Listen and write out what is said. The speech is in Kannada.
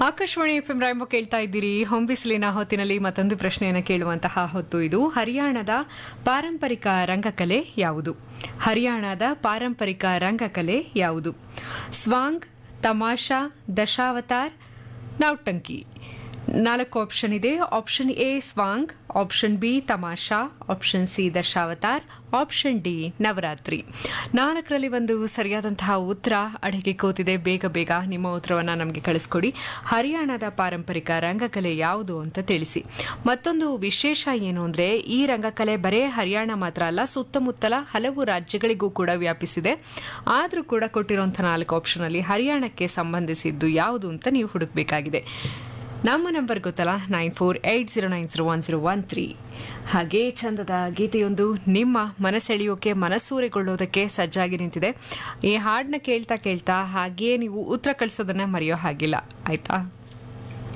ಆಕಾಶವಾಣಿ ಎಫ್ ಎಂ ರಾಯಂಬ ಕೇಳ್ತಾ ಇದ್ದೀರಿ ಹೊಂಬಿಸಿಲಿನ ಹೊತ್ತಿನಲ್ಲಿ ಮತ್ತೊಂದು ಪ್ರಶ್ನೆಯನ್ನು ಕೇಳುವಂತಹ ಹೊತ್ತು ಇದು ಹರಿಯಾಣದ ಪಾರಂಪರಿಕ ರಂಗಕಲೆ ಯಾವುದು ಹರಿಯಾಣದ ಪಾರಂಪರಿಕ ರಂಗಕಲೆ ಯಾವುದು ಸ್ವಾಂಗ್ ತಮಾಷಾ ದಶಾವತಾರ್ ನೌಟಂಕಿ ನಾಲ್ಕು ಆಪ್ಷನ್ ಇದೆ option A Swang option B Tamasha option C Dashavatar option D Navaratri ನಾಲ್ಕರಲ್ಲಿ ಒಂದು ಸರಿಯಾದಂತಹ ಉತ್ತರ ಅಡಿಗೆ ಕೂತಿದೆ ಬೇಗ ಬೇಗ ನಿಮ್ಮ ಉತ್ತರವನ್ನು ನಮಗೆ ಕಳಿಸ್ಕೊಡಿ ಹರಿಯಾಣದ ಪಾರಂಪರಿಕ ರಂಗಕಲೆ ಯಾವುದು ಅಂತ ತಿಳಿಸಿ ಮತ್ತೊಂದು ವಿಶೇಷ ಏನು ಅಂದ್ರೆ ಈ ರಂಗಕಲೆ ಬರೇ ಹರಿಯಾಣ ಮಾತ್ರ ಅಲ್ಲ ಸುತ್ತಮುತ್ತಲ ಹಲವು ರಾಜ್ಯಗಳಿಗೂ ಕೂಡ ವ್ಯಾಪಿಸಿದೆ ಆದರೂ ಕೂಡ ಕೊಟ್ಟಿರುವಂತಹ ನಾಲ್ಕು ಆಪ್ಷನ್ ಅಲ್ಲಿ ಹರಿಯಾಣಕ್ಕೆ ಸಂಬಂಧಿಸಿದ್ದು ಯಾವುದು ಅಂತ ನೀವು ಹುಡುಕಬೇಕಾಗಿದೆ ನಮ್ಮ ನಂಬರ್ ಗೊತ್ತಲ್ಲ nine four eight zero nine zero one zero one three ಹಾಗೆ ಚಂದದ ಗೀತೆಯೊಂದು ನಿಮ್ಮ ಮನಸೆಳೆಯೋಕೆ ಮನಸೂರೆಗೊಳ್ಳೋದಕ್ಕೆ ಸಜ್ಜಾಗಿ ನಿಂತಿದೆ ಈ ಹಾಡನ್ನ ಕೇಳ್ತಾ ಕೇಳ್ತಾ ಹಾಗೆಯೇ ನೀವು ಉತ್ತರ ಕಳಿಸೋದನ್ನ ಮರೆಯೋ ಹಾಗಿಲ್ಲ ಆಯ್ತಾ